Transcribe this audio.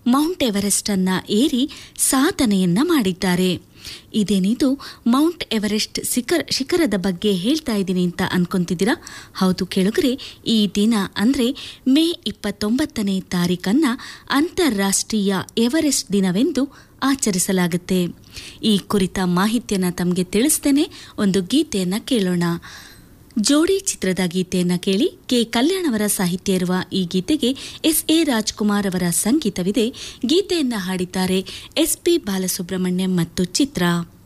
Mount Everest ಅನ್ನ ಏರಿ ಸಾಧನೆಯನ್ನ ಮಾಡಿದ್ದಾರೆ ಇದೇನಿದು ಮೌಂಟ್ ಎವರೆಸ್ಟ್ ಶಿಖರ ಶಿಖರದ ಬಗ್ಗೆ ಹೇಳ್ತಾ ಇದ್ದೀನಿ ಅಂತ ಅನ್ಕೊಂತಿದ್ದೀರಾ ಹೌದು ಕೇಳುಗರೆ ಈ ದಿನ ಅಂದರೆ ಮೇ ಇಪ್ಪತ್ತೊಂಬತ್ತನೇ ತಾರೀಕನ್ನ ಅಂತಾರಾಷ್ಟ್ರೀಯ ಎವರೆಸ್ಟ್ ದಿನವೆಂದು ಆಚರಿಸಲಾಗುತ್ತೆ ಈ ಕುರಿತ ಮಾಹಿತಿಯನ್ನು ತಮಗೆ ತಿಳಿಸ್ತೇನೆ ಒಂದು ಗೀತೆಯನ್ನು ಕೇಳೋಣ ಜೋಡಿ ಚಿತ್ರದ ಗೀತೆಯನ್ನ ಕೇಳಿ ಕೆ ಕಲ್ಯಾಣ್ ಅವರ ಸಾಹಿತ್ಯ ಇರುವ ಈ ಗೀತೆಗೆ ಎಸ್ ಎ ರಾಜ್ಕುಮಾರ್ ಅವರ ಸಂಗೀತವಿದೆ ಗೀತೆಯನ್ನ ಹಾಡಿದ್ದಾರೆ ಎಸ್ ಪಿ ಬಾಲಸುಬ್ರಹ್ಮಣ್ಯಂ ಮತ್ತು ಚಿತ್ರ